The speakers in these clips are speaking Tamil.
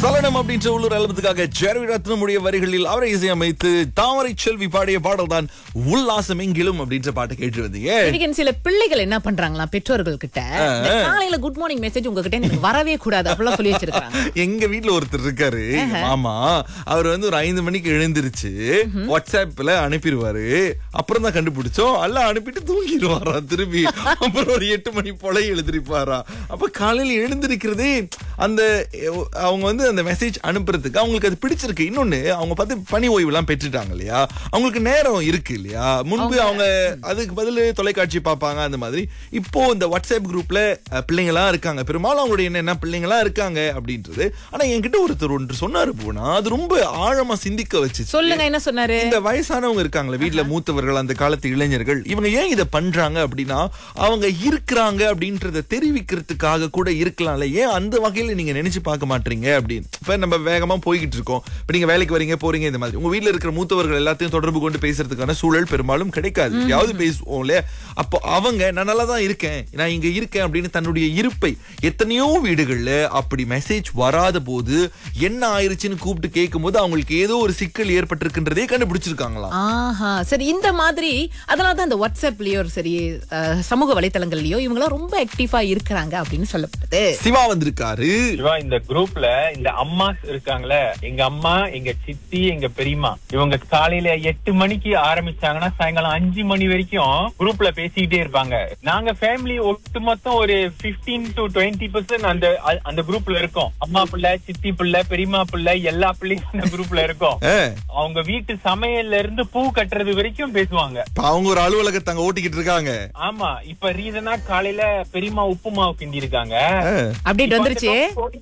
சலனம் அப்படின்ற உள்ளூர் ஆல்பத்துக்காக ஜெரவி ரத்னமுடைய வரிகளில் அவரை இசையமைத்து தாமரை செல்வி பாடிய பாடல் தான் உல்லாசம் எங்கிலும் அப்படின்ற பாட்டு கேட்டு வந்தீங்க இன்னைக்கு சில பிள்ளைகள் என்ன பண்றாங்களா பெற்றோர்கள் கிட்ட இந்த காலையில குட் மார்னிங் மெசேஜ் உங்ககிட்ட எனக்கு வரவே கூடாது அப்படிலாம் சொல்லி வச்சிருக்காங்க எங்க வீட்ல ஒருத்தர் இருக்காரு எங்க மாமா அவர் வந்து ஒரு ஐந்து மணிக்கு எழுந்திருச்சு வாட்ஸ்அப்ல அனுப்பிடுவாரு அப்புறம் தான் கண்டுபிடிச்சோம் எல்லாம் அனுப்பிட்டு தூங்கிடுவாரா திரும்பி அப்புறம் ஒரு எட்டு மணி போல எழுந்திருப்பாரா அப்ப காலையில எழுந்திருக்கிறதே அந்த அஹ், அவங்க வந்து அந்த மெசேஜ் அனுப்புறதுக்கு அவங்களுக்கு அது பிடிச்சிருக்கு இன்னொன்னு அவங்க பார்த்து பணி ஓய்வு எல்லாம் பெற்றுட்டாங்க இல்லையா அவங்களுக்கு நேரம் இருக்கு இல்லையா முன்பு அவங்க அதுக்கு பதில் தொலைக்காட்சி பார்ப்பாங்க அந்த மாதிரி இப்போ இந்த வாட்ஸ்அப் குரூப்ல அஹ், பிள்ளைங்களாம் இருக்காங்க பெரும்பாலும் அவங்களுடைய என்ன என்ன பிள்ளைங்களாம் இருக்காங்க அப்படின்றது ஆனா என்கிட்ட ஒருத்தர் ஒன்று சொன்னாரு போனா அது ரொம்ப ஆழமா சிந்திக்க வச்சு சொல்லுங்க என்ன சொன்னாரு இந்த வயசானவங்க இருக்காங்களே வீட்ல மூத்தவர்கள் அந்த காலத்து இளைஞர்கள் இவங்க ஏன் இதை பண்றாங்க அப்படின்னா அவங்க இருக்கிறாங்க அப்படின்றத தெரிவிக்கிறதுக்காக கூட இருக்கலாம்ல ஏன் அந்த வகையில நீங்க நினைச்சு பார்க்க மாட்டீங்க அப்படின்னு இப்ப நம்ம வேகமா போய்கிட்டு இருக்கோம் இப்ப நீங்க வேலைக்கு வரீங்க போறீங்க இந்த மாதிரி உங்க வீட்ல இருக்கிற மூத்தவர்கள் எல்லாத்தையும் தொடர்பு கொண்டு பேசுறதுக்கான சூழல் பெரும்பாலும் கிடைக்காது யாவது பேசுவோம் இல்லையா அப்போ அவங்க நான் நல்லா தான் இருக்கேன் நான் இங்க இருக்கேன் அப்படின்னு தன்னுடைய இருப்பை எத்தனையோ வீடுகள்ல அப்படி மெசேஜ் வராத போது என்ன ஆயிருச்சுன்னு கூப்பிட்டு கேட்கும்போது அவங்களுக்கு ஏதோ ஒரு சிக்கல் ஏற்பட்டிருக்குன்றதே கண்டுபிடிச்சிருக்காங்களாம் ஆஹா சரி இந்த மாதிரி அதனால தான் இந்த வாட்ஸ்அப்லயோ சரி அஹ், சமூக வலைத்தளங்கள்லயோ இவங்கலாம் ரொம்ப ஆக்டிவா இருக்கிறாங்க அப்படின்னு சொல்லப்படுது சிவா வந்திருக்காரு சிவா இந்த குரூப்ல இந்த அம்மா இருக்காங்களே எங்க அம்மா எங்க சித்தி எங்க பெரியம்மா இவங்க காலையில எட்டு மணிக்கு ஆரம்பிச்சாங்கன்னா சாயங்காலம் அஞ்சு மணி வரைக்கும் குரூப்ல பேசிக்கிட்டே இருப்பாங்க நாங்க ஃபேமிலி ஒட்டுமொத்தம் ஒரு 15 டு டுவெண்ட்டி பர்சன்ட் அந்த அ- அந்த குரூப்ல இருக்கோம் அம்மா பிள்ளை சித்தி பிள்ளை பெரியம்மா பிள்ளை எல்லா பிள்ளையும் அந்த குரூப்ல இருக்கோம் ஆ, அவங்க வீட்டு சமையல்ல இருந்து பூ கட்டுறது வரைக்கும் பேசுவாங்க இப்ப அவங்க ஒரு அலுவலகத்தை அங்க ஓட்டிக்கிட்டு இருக்காங்க ஆமா இப்ப ரீசனா காலையில பெரியம்மா உப்பு மாவு கிண்டி இருக்காங்க ஆ, அப்டேட் வந்துருச்சு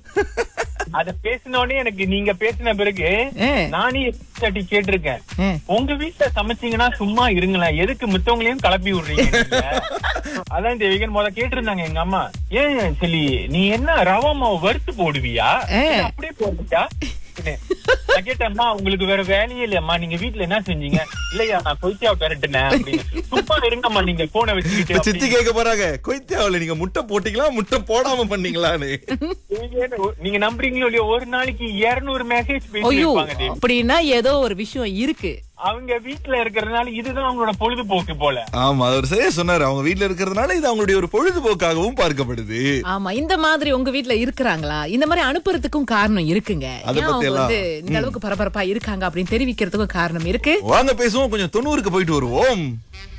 அத பேசினோடனே எனக்கு நீங்க பேசின பிறகு ஆ. நானே தட்டி கேட்டிருக்கேன் ஆ. உங்க வீட்டுல சமைச்சீங்கன்னா சும்மா இருங்களேன் எதுக்கு மித்தவங்களையும் கிளப்பி விடுறீங்க நீங்க? அதான் இந்த வீக்கெண்ட் முத கேட்டிருந்தாங்க எங்க அம்மா ஏன் சொல்லி நீ என்ன ரவா மாவு வறுத்து போடுவியா ஆ. இல்ல அப்படியே போடுவியா நான் கேட்டேன்மா உங்களுக்கு வேற வேலையே இல்லையம்மா நீங்க வீட்டுல என்ன செஞ்சீங்க இல்லையா நான் கொய்த்தியா பெரட்டுனேன் அப்படின்னு சும்மா இருங்கம்மா நீங்க போனை இப்ப சித்தி வச்சுக்கிட்டு கேட்க போறாங்க கொய்த்தியாவில நீங்க முட்டை போட்டீங்களா முட்டை போடாம பண்ணீங்களான்னு நீங்க நம்புறீங்களோ இல்லையோ ஒரு நாளைக்கு 200 மெசேஜ் ஐயோ பேசிருப்பாங்க தேவி. அப்படின்னா ஏதோ ஒரு விஷயம் இருக்கு அவங்க வீட்டுல இருக்கிறதுனால இதுதான் அவங்களோட பொழுதுபோக்கு போல ஆமா அவர் சரியா சொன்னாரு அவங்க வீட்ல இருக்கிறதுனால இது அவங்களுடைய ஒரு பொழுதுபோக்காகவும் பார்க்கப்படுது ஆமா இந்த மாதிரி உங்க வீட்ல இருக்கிறாங்களா இந்த மாதிரி அனுப்புறதுக்கும் காரணம் இருக்குங்க அத ஏன் அவங்க பத்தி எல்லாம், வந்து இந்த அளவுக்கு பரபரப்பா இருக்காங்க அப்படின்னு தெரிவிக்கிறதுக்கும் காரணம் இருக்கு வாங்க பேசுவோம் கொஞ்சம் தொண்ணூறுக்கு போயிட்டு வருவோம்